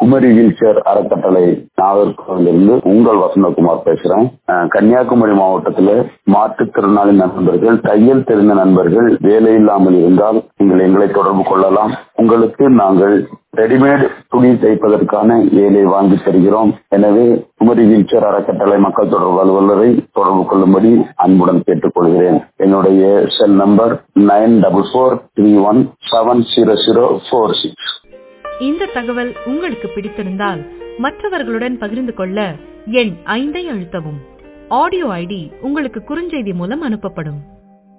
Kumari wheelchair அறக்கட்டளை நாகர்கோவிலிருந்து உங்கள் வசந்தகுமார் பேசுறேன் அஹ், கன்னியாகுமரி மாவட்டத்தில் மாற்றுத்திறனாளி நண்பர்கள் தையல் தெரிந்த நண்பர்கள் வேலை இல்லாமல் இருந்தால் நீங்கள் எங்களை தொடர்பு கொள்ளலாம் உங்களுக்கு நாங்கள் ரெடிமேட் துணி தைப்பதற்கான வேலை வாங்கி தருகிறோம் எனவே குமரி வீல்சேர் அறக்கட்டளை மக்கள் தொடர்பு அலுவலரை தொடர்பு கொள்ளும்படி அன்புடன் கேட்டுக்கொள்கிறேன் என்னுடைய cell number nine double four three one seven zero zero four six இந்த தகவல் உங்களுக்கு பிடித்திருந்தால் மற்றவர்களுடன் பகிர்ந்து கொள்ள எண் ஐந்தை அழுத்தவும் ஆடியோ ஐடி உங்களுக்கு குறுஞ்செய்தி மூலம் அனுப்பப்படும்